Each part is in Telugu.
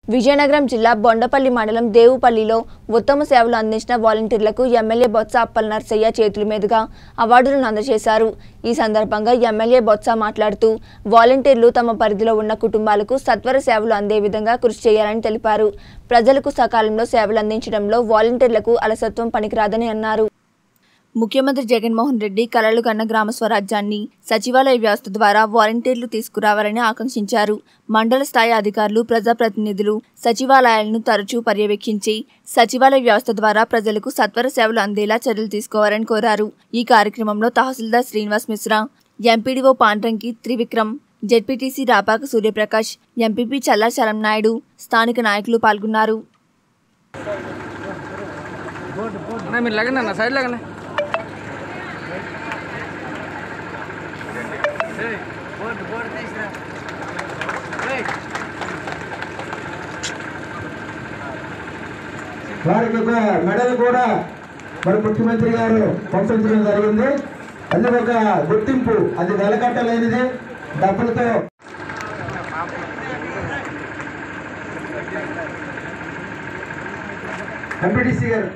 విజయనగరం జిల్లా బొండపల్లి మండలం దేవుపల్లిలో ఉత్తమ సేవలు అందించిన వాలంటీర్లకు ఎమ్మెల్యే బొత్స అప్పల నర్సయ్య చేతుల మీదుగా అవార్డులను అందజేశారు ఈ సందర్భంగా ఎమ్మెల్యే బొత్స మాట్లాడుతూ వాలంటీర్లు తమ పరిధిలో ఉన్న కుటుంబాలకు సత్వర సేవలు అందే విధంగా కృషి చేయాలని తెలిపారు ప్రజలకు సకాలంలో సేవలు అందించడంలో వాలంటీర్లకు అలసత్వం పనికిరాదని అన్నారు ముఖ్యమంత్రి జగన్మోహన్ రెడ్డి కలలు కన్న గ్రామ స్వరాజ్యాన్ని సచివాలయ వ్యవస్థ ద్వారా వాలంటీర్లు తీసుకురావాలని ఆకాంక్షించారు మండల స్థాయి అధికారులు ప్రజాప్రతినిధులు సచివాలయాలను తరచూ పర్యవేక్షించి సచివాలయ వ్యవస్థ ద్వారా ప్రజలకు సత్వర సేవలు అందేలా చర్యలు తీసుకోవాలని కోరారు ఈ కార్యక్రమంలో tahsildar Srinivas Mishra MPDO Pandranki Trivikram ZPTC Rapaka Suryaprakash MPP Challa Chalam Naidu స్థానిక నాయకులు పాల్గొన్నారు అన్న మీరు లగండి అన్న సైడ్ లగండి వారికి ఒక మెడల్ కూడా మరి ముఖ్యమంత్రి గారు పంపించడం జరిగింది అది ఒక గుర్తింపు అది వెలకట్టలేనిది డబ్బులతో ఎంపీటీసీ గారు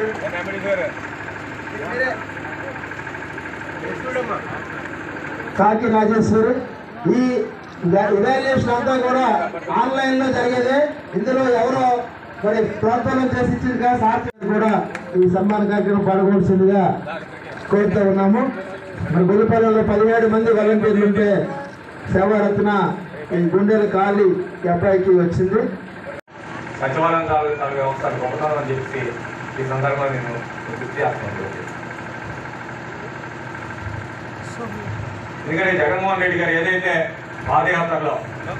కాకి రాజేశ్వరి ఈ ఇవాల్యుయేషన్ అంతా కూడా ఆన్లైన్ లో జరిగేది ఇందులో ఎవరో మరి ప్రోత్సాహం చేసి ఇచ్చిందిగా సార్ కూడా ఈ సన్మాన కార్యక్రమం పాల్గొవలసిందిగా కోరుతూ ఉన్నాము మరి గుడిపల్లిలో పదిహేడు మంది వాలంటీర్లు ఉంటే సేవారత్న ఈ గుండెల ఖాళీ ఈ అబ్బాయికి వచ్చింది సచివాలయం తాలూ- తాలూ వ్యవస్థ గొప్పతనం అని చెప్పి ఈ సందర్భంగా నేను గుర్తు చేస్తున్నాను ఎందుకంటే జగన్మోహన్ రెడ్డి గారు ఏదైతే పాదయాత్రలో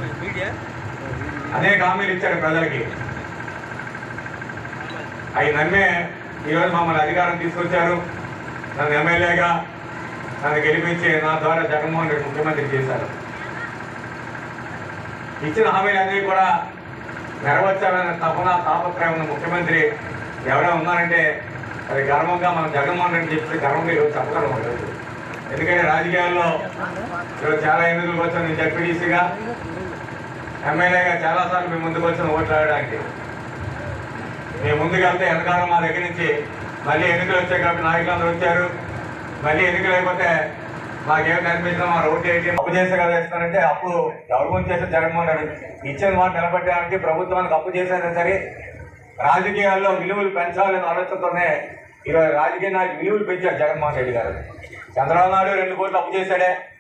అనేక హామీలు ఇచ్చాడు ప్రజలకి అవి నమ్మే ఈరోజు మమ్మల్ని అధికారం తీసుకొచ్చారు నన్ను ఎమ్మెల్యేగా నన్ను గెలిపించి నా ద్వారా జగన్మోహన్ రెడ్డి ముఖ్యమంత్రి చేశారు ఇచ్చిన హామీలన్నీ కూడా నెరవేర్చాలనే తపన తాపత్రయం ఉన్న ముఖ్యమంత్రి ఎవరైనా ఉన్నారంటే అది గర్వంగా మనం జగన్మోహన్ రెడ్డి చెప్పి గర్వంగా ఈరోజు చెప్పగలం ఈరోజు ఎందుకంటే రాజకీయాల్లో ఈరోజు చాలా ఎన్నికలకు వచ్చాను నేను జడ్పీటీసీగా ఎమ్మెల్యేగా చాలాసార్లు మేము ముందుకు వచ్చిన ఓట్లు ఆడడానికి మేము ముందుకు వెళ్తే వెనకాలం మా దగ్గర నుంచి మళ్ళీ ఎన్నికలు వచ్చాయి కాబట్టి నాయకులందరూ వచ్చారు మళ్ళీ ఎన్నికలు అయిపోతే మాకేం కనిపించినా మా రోడ్డు ఏంటి అప్పు చేసే కదా ఇస్తానంటే అప్పు ఎవరి గురించి చేస్తే జగన్మోహన్ రెడ్డి ఇచ్చిన మాట నిలబెట్టడానికి ప్రభుత్వానికి అప్పు చేసేదా సరే రాజకీయాల్లో విలువలు పెంచాలనే ఆలోచనతోనే ఈరోజు రాజకీయ నాయకులు విలువలు పెంచారు జగన్మోహన్ రెడ్డి గారు చంద్రబాబు నాయుడు రెండు కోట్లు అప్పు చేశాడే